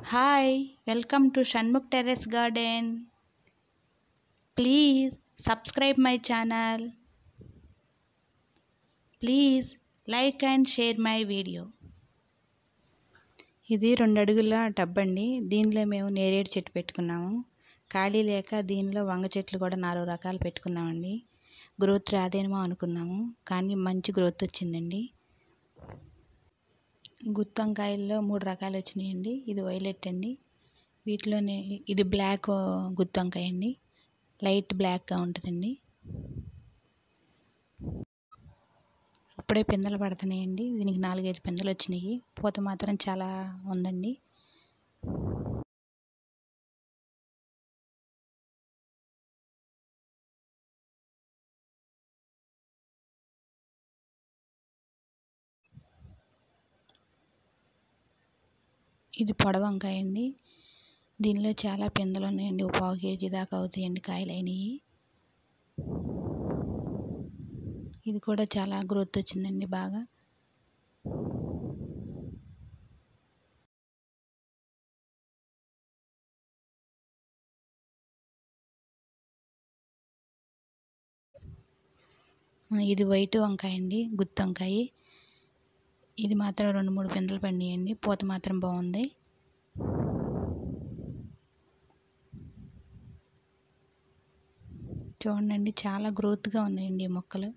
hi welcome to Shanmukh terrace garden please subscribe my channel please like and share my video ఇది రెండు అడుగుల tub అండి దీనిలో మేము నేరేడు చెట్టు పెట్టుకున్నాము ఖాళీ లేక దీనిలో వంగ చెట్లు కూడా నాలుగు రకాలు పెట్టుకున్నామండి గ్రోత్ రాదేమో అనుకున్నాము కానీ మంచి గ్రోత్ వచ్చిందండి గుత్తొంకాయల్లో మూడు రకాలు వచ్చినాయండి ఇది వైలెట్ అండి వీటిలోనే ఇది బ్లాక్ గుత్తొంకాయ అండి లైట్ బ్లాక్గా ఉంటుందండి అప్పుడే పిందెలు పడుతున్నాయండి దీనికి నాలుగైదు పిందెలు వచ్చినాయి పూత మాత్రం చాలా ఉందండి ఇది పొడ వంకాయ అండి దీనిలో చాలా పిందెలు ఉన్నాయండి ఒక పావు కేజీ దాకా అవుతాయండి కాయలు అయినాయి ఇది కూడా చాలా గ్రోత్ వచ్చిందండి బాగా ఇది వైట్ వంకాయ అండి గుత్తి వంకాయ ఇది మాత్రం రెండు మూడు పిందెలు పండియండి పూత మాత్రం బాగుంది చూడండి చాలా గ్రోత్గా ఉన్నాయండి ఈ మొక్కలు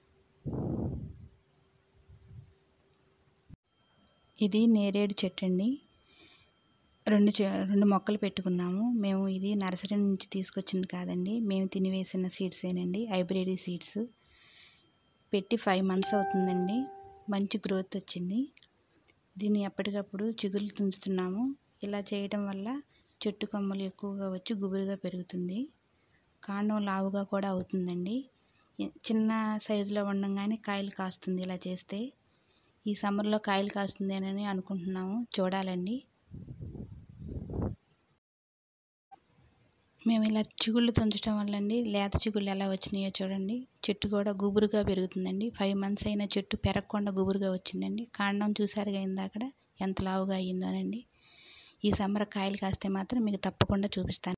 ఇది నేరేడు చెట్టు అండి రెండు రెండు మొక్కలు పెట్టుకున్నాము మేము ఇది నర్సరీ నుంచి తీసుకొచ్చింది కాదండి మేము తినివేసిన సీడ్సేనండి హైబ్రిడ్ సీడ్స్ పెట్టి ఫైవ్ మంత్స్ అవుతుందండి మంచి గ్రోత్ వచ్చింది దీన్ని ఎప్పటికప్పుడు చిగుళ్ళు తుంచుతున్నాము ఇలా చేయడం వల్ల చెట్టు కొమ్మలు ఎక్కువగా వచ్చి గుబురుగా పెరుగుతుంది కాండం లావుగా కూడా అవుతుందండి చిన్న సైజులో ఉండగానే కాయలు కాస్తుంది ఇలా చేస్తే ఈ సమ్మర్లో కాయలు కాస్తుందేనని అనుకుంటున్నాము చూడాలండి మేము ఇలా చిగుళ్ళు తుంచడం వల్ల అండి లేత చిగుళ్ళు ఎలా వచ్చినాయో చూడండి చెట్టు కూడా గుబురుగా పెరుగుతుందండి ఫైవ్ మంత్స్ అయిన చెట్టు పెరగకుండా గుబురుగా వచ్చిందండి కాండం చూసారుగా ఇందాక ఎంత లావుగా అయ్యిందోనండి ఈ సమ్మర్ కాయలు కాస్తే మాత్రం మీకు తప్పకుండా చూపిస్తాను